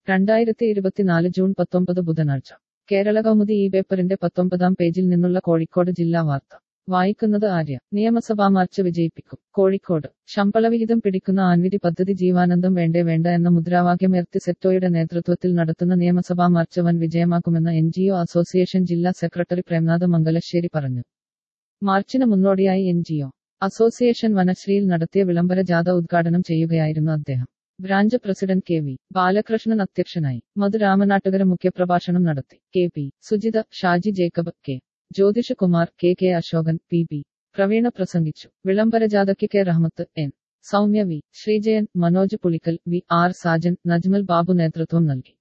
രണ്ടായിരത്തി ഇരുപത്തിനാല് ജൂൺ പത്തൊമ്പത് ബുധനാഴ്ച കേരള കൗമുദി ഈ പേപ്പറിന്റെ പത്തൊമ്പതാം പേജിൽ നിന്നുള്ള കോഴിക്കോട് ജില്ലാ വാർത്ത വായിക്കുന്നത് ആര്യ നിയമസഭാ മാർച്ച് വിജയിപ്പിക്കും കോഴിക്കോട് ശമ്പളവിഹിതം പിടിക്കുന്ന ആൻവിധി പദ്ധതി ജീവാനന്ദം വേണ്ടേ വേണ്ട എന്ന മുദ്രാവാക്യമുയർത്തി സെറ്റോയുടെ നേതൃത്വത്തിൽ നടത്തുന്ന നിയമസഭാ മാർച്ച് വൻ വിജയമാക്കുമെന്ന് എൻ ജി ഒ അസോസിയേഷൻ ജില്ലാ സെക്രട്ടറി പ്രേംനാഥ് മംഗലശ്ശേരി പറഞ്ഞു മാർച്ചിന് മുന്നോടിയായി എൻ ജി ഒ അസോസിയേഷൻ വനശ്രീയിൽ നടത്തിയ വിളംബര ജാഥ ഉദ്ഘാടനം ചെയ്യുകയായിരുന്നു അദ്ദേഹം branch president K V Balakrishnan അധ്യക്ഷനായി മധു രാമനാട്ടുകര മുഖ്യപ്രഭാഷണം നടത്തി K P Sujitha Shaji Jacob K Jyothish Kumar K K Asokan P B Praveena പ്രസംഗിച്ചു വിളംബര ജാഥയ്ക്ക് K Rahmath N Soumya V Sreejayan Manoj Pulikkal V R Sajan Najmal Babu നേതൃത്വം നൽകി